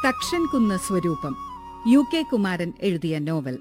തക്ഷൻ കുന്ന് സ്വരൂപം U K Kumaran എഴുതിയ നോവൽ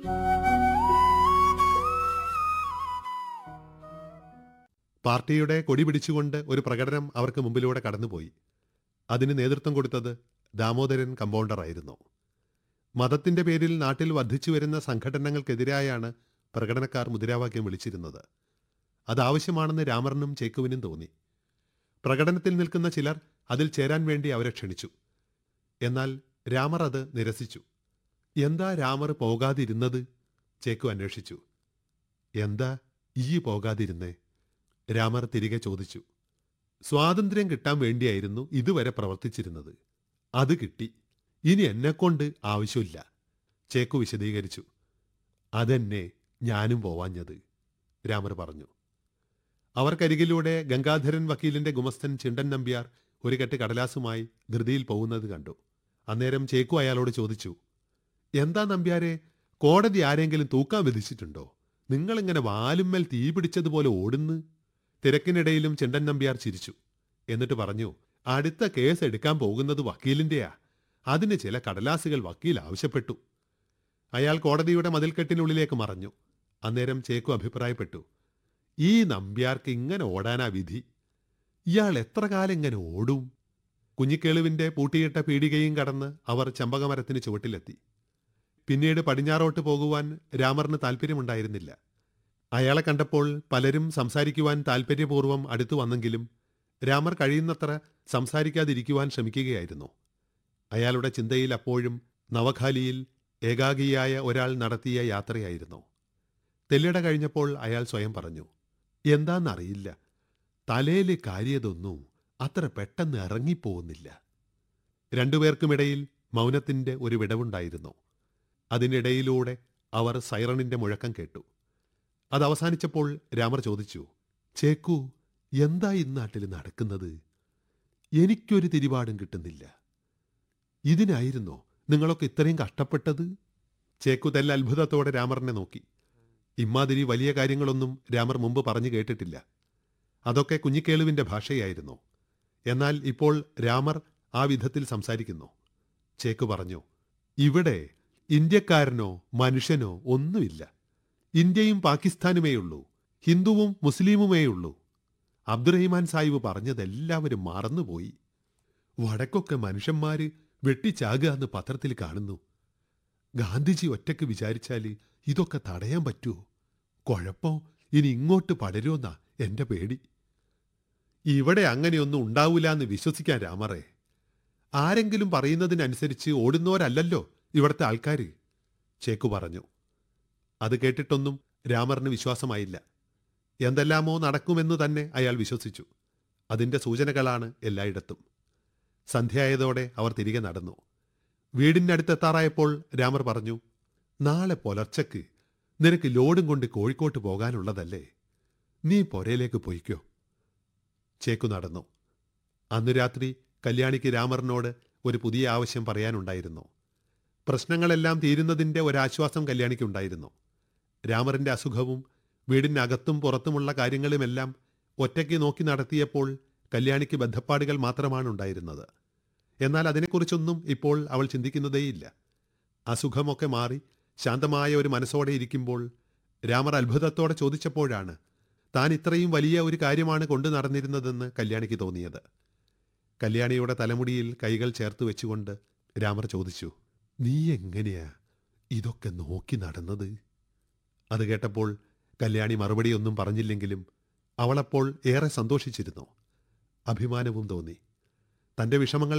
പാർട്ടിയുടെ കൊടി പിടിച്ചുകൊണ്ട് ഒരു പ്രകടനം അവർക്ക് മുമ്പിലൂടെ കടന്നുപോയി അതിന് നേതൃത്വം കൊടുത്തത് ദാമോദരൻ കമ്പൗണ്ടറായിരുന്നു മതത്തിന്റെ പേരിൽ നാട്ടിൽ വർദ്ധിച്ചു വരുന്ന സംഘടനകൾക്കെതിരായാണ് പ്രകടനക്കാർ മുദ്രാവാക്യം വിളിച്ചിരുന്നത് അതാവശ്യമാണെന്ന് രാമറിനും ചേക്കുവിനും തോന്നി പ്രകടനത്തിൽ നിൽക്കുന്ന ചിലർ അതിൽ ചേരാൻ വേണ്ടി അവരെ ക്ഷണിച്ചു എന്നാൽ രാമർ അത് നിരസിച്ചു എന്താ രാമർ പോകാതിരുന്നത് ചേക്കു അന്വേഷിച്ചു എന്താ ഈ പോകാതിരുന്നേ രാമർ തിരികെ ചോദിച്ചു സ്വാതന്ത്ര്യം കിട്ടാൻ വേണ്ടിയായിരുന്നു ഇതുവരെ പ്രവർത്തിച്ചിരുന്നത് അത് കിട്ടി ഇനി എന്നെക്കൊണ്ട് ആവശ്യമില്ല ചേക്കു വിശദീകരിച്ചു അതെന്നെ ഞാനും പോവാഞ്ഞത് രാമർ പറഞ്ഞു അവർക്കരികിലൂടെ ഗംഗാധരൻ വക്കീലിന്റെ ഗുമസ്തൻ ചിണ്ടൻ നമ്പ്യാർ ഒരു കെട്ട് കടലാസുമായി ധൃതിയിൽ പോകുന്നത് കണ്ടു അന്നേരം ചേക്കു അയാളോട് ചോദിച്ചു എന്താ നമ്പ്യാരെ കോടതി ആരെങ്കിലും തൂക്കാൻ വിധിച്ചിട്ടുണ്ടോ നിങ്ങളിങ്ങനെ വാലുമ്മൽ തീ പിടിച്ചതുപോലെ ഓടുന്ന് തിരക്കിനിടയിലും ചിണ്ടൻ നമ്പ്യാർ ചിരിച്ചു എന്നിട്ട് പറഞ്ഞു അടുത്ത കേസ് എടുക്കാൻ പോകുന്നത് വക്കീലിന്റെയാ അതിന് ചില കടലാസുകൾ വക്കീൽ ആവശ്യപ്പെട്ടു അയാൾ കോടതിയുടെ മതിൽക്കെട്ടിനുള്ളിലേക്ക് മറഞ്ഞു അന്നേരം ചേക്കു അഭിപ്രായപ്പെട്ടു ഈ നമ്പ്യാർക്ക് ഇങ്ങനെ ഓടാനാ വിധി ഇയാൾ എത്ര കാലം ഇങ്ങനെ ഓടും കുഞ്ഞിക്കേളുവിന്റെ പൂട്ടിയിട്ട പീടികയും കടന്ന് അവർ ചമ്പകമരത്തിന് ചുവട്ടിലെത്തി പിന്നീട് പടിഞ്ഞാറോട്ട് പോകുവാൻ രാമറിന് താല്പര്യമുണ്ടായിരുന്നില്ല അയാളെ കണ്ടപ്പോൾ പലരും സംസാരിക്കുവാൻ താല്പര്യപൂർവ്വം അടുത്തു വന്നെങ്കിലും രാമർ കഴിയുന്നത്ര സംസാരിക്കാതിരിക്കുവാൻ ശ്രമിക്കുകയായിരുന്നു അയാളുടെ ചിന്തയിൽ അപ്പോഴും നവഖാലിയിൽ ഏകാഗിയായ ഒരാൾ നടത്തിയ യാത്രയായിരുന്നു തെല്ലിട കഴിഞ്ഞപ്പോൾ അയാൾ സ്വയം പറഞ്ഞു എന്താന്നറിയില്ല തലയില് കാര്യതൊന്നും അത്ര പെട്ടെന്ന് ഇറങ്ങിപ്പോകുന്നില്ല രണ്ടുപേർക്കുമിടയിൽ മൗനത്തിന്റെ ഒരു വിടവുണ്ടായിരുന്നു അതിനിടയിലൂടെ അവർ സൈറണിന്റെ മുഴക്കം കേട്ടു അത് അവസാനിച്ചപ്പോൾ രാമർ ചോദിച്ചു ചേക്കു എന്താ ഇന്നാട്ടിൽ നടക്കുന്നത് എനിക്കൊരു തിരിപാടും കിട്ടുന്നില്ല ഇതിനായിരുന്നോ നിങ്ങളൊക്കെ ഇത്രയും കഷ്ടപ്പെട്ടത് ചേക്കു തെല്ല അത്ഭുതത്തോടെ രാമറിനെ നോക്കി ഇമ്മാതിരി വലിയ കാര്യങ്ങളൊന്നും രാമർ മുമ്പ് പറഞ്ഞു കേട്ടിട്ടില്ല അതൊക്കെ കുഞ്ഞിക്കേളുവിന്റെ ഭാഷയായിരുന്നു എന്നാൽ ഇപ്പോൾ രാമർ ആ വിധത്തിൽ സംസാരിക്കുന്നു ചേക്കു പറഞ്ഞു ഇവിടെ ഇന്ത്യക്കാരനോ മനുഷ്യനോ ഒന്നുമില്ല ഇന്ത്യയും പാകിസ്ഥാനുമേയുള്ളൂ ഹിന്ദുവും മുസ്ലിമുമേയുള്ളൂ അബ്ദുറഹിമാൻ സാഹിബ് പറഞ്ഞതെല്ലാവരും മറന്നുപോയി വടക്കൊക്കെ മനുഷ്യന്മാര് വെട്ടിച്ചാകുക എന്ന് പത്രത്തിൽ കാണുന്നു ഗാന്ധിജി ഒറ്റയ്ക്ക് വിചാരിച്ചാൽ ഇതൊക്കെ തടയാൻ പറ്റുമോ കുഴപ്പം ഇനി ഇങ്ങോട്ട് പടരുമെന്നാ എന്റെ പേടി ഇവിടെ അങ്ങനെയൊന്നും ഉണ്ടാവൂല എന്ന് വിശ്വസിക്കാൻ രാമറേ ആരെങ്കിലും പറയുന്നതിനനുസരിച്ച് ഓടുന്നവരല്ലല്ലോ ഇവിടുത്തെ ആൾക്കാർ ചേക്കു പറഞ്ഞു അത് കേട്ടിട്ടൊന്നും രാമറിന് വിശ്വാസമായില്ല എന്തെല്ലാമോ നടക്കുമെന്ന് തന്നെ അയാൾ വിശ്വസിച്ചു അതിന്റെ സൂചനകളാണ് എല്ലായിടത്തും സന്ധ്യയായതോടെ അവർ തിരികെ നടന്നു വീടിനടുത്തെത്താറായപ്പോൾ രാമർ പറഞ്ഞു നാളെ പുലർച്ചക്ക് നിനക്ക് ലോഡും കൊണ്ട് കോഴിക്കോട്ട് പോകാനുള്ളതല്ലേ നീ പൊരയിലേക്ക് പോയിക്കോ ചേക്കു നടന്നു അന്നു രാത്രി കല്യാണിക്ക് രാമറിനോട് ഒരു പുതിയ ആവശ്യം പറയാനുണ്ടായിരുന്നു പ്രശ്നങ്ങളെല്ലാം തീരുന്നതിന്റെ ഒരാശ്വാസം കല്യാണിക്കുണ്ടായിരുന്നു രാമറിന്റെ അസുഖവും വീടിനകത്തും പുറത്തുമുള്ള കാര്യങ്ങളുമെല്ലാം ഒറ്റയ്ക്ക് നോക്കി നടത്തിയപ്പോൾ കല്യാണിക്ക് ബന്ധപ്പാടുകൾ മാത്രമാണ് ഉണ്ടായിരുന്നത് എന്നാൽ അതിനെക്കുറിച്ചൊന്നും ഇപ്പോൾ അവൾ ചിന്തിക്കുന്നതേയില്ല അസുഖമൊക്കെ മാറി ശാന്തമായ ഒരു മനസ്സോടെ ഇരിക്കുമ്പോൾ രാമർ അത്ഭുതത്തോടെ ചോദിച്ചപ്പോഴാണ് താൻ ഇത്രയും വലിയ ഒരു കാര്യമാണ് കൊണ്ടു നടന്നിരുന്നതെന്ന് കല്യാണിക്ക് തോന്നിയത് കല്യാണിയുടെ തലമുടിയിൽ കൈകൾ ചേർത്ത് വെച്ചുകൊണ്ട് രാമർ ചോദിച്ചു നീ എങ്ങനെയാ ഇതൊക്കെ നോക്കി നടന്നത് അത് കേട്ടപ്പോൾ കല്യാണി മറുപടിയൊന്നും പറഞ്ഞില്ലെങ്കിലും അവളപ്പോൾ ഏറെ സന്തോഷിച്ചിരുന്നു അഭിമാനവും തോന്നി തന്റെ വിഷമങ്ങൾ